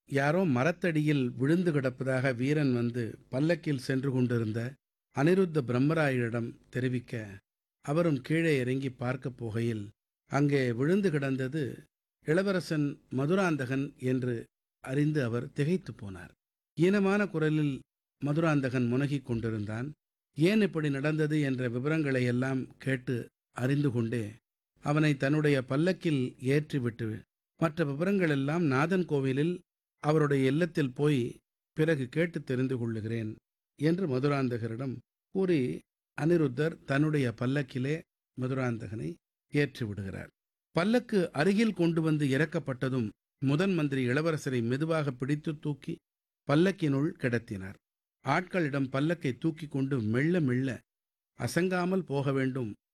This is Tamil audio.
யாரோ மரத்தடியில் விழுந்து கிடப்பதாக வீரன் வந்து பல்லக்கில் சென்று கொண்டிருந்த அனிருத்த பிரம்மராயரிடம் தெரிவிக்க அவரும் கீழே இறங்கி பார்க்கப் போகையில் அங்கே விழுந்து கிடந்தது இளவரசன் மதுராந்தகன் என்று அறிந்து அவர் திகைத்துப் போனார் ஈனமான குரலில் மதுராந்தகன் முனகிக் கொண்டிருந்தான் ஏன் இப்படி நடந்தது என்ற விவரங்களை எல்லாம் கேட்டு அறிந்து கொண்டே அவனை தன்னுடைய பல்லக்கில் ஏற்றிவிட்டு மற்ற விவரங்களெல்லாம் நாதன் கோவிலில் அவருடைய இல்லத்தில் போய் பிறகு கேட்டு தெரிந்து கொள்ளுகிறேன் என்று மதுராந்தகரிடம் கூறி அனிருத்தர் தன்னுடைய பல்லக்கிலே மதுராந்தகனை ஏற்றி விடுகிறார் பல்லக்கு அருகில் கொண்டு வந்து இறக்கப்பட்டதும் முதன் மந்திரி இளவரசரை மெதுவாக பிடித்து தூக்கி பல்லக்கினுள் கிடத்தினார் ஆட்களிடம் பல்லக்கை தூக்கி கொண்டு மெல்ல மெல்ல அசங்காமல் போக வேண்டும்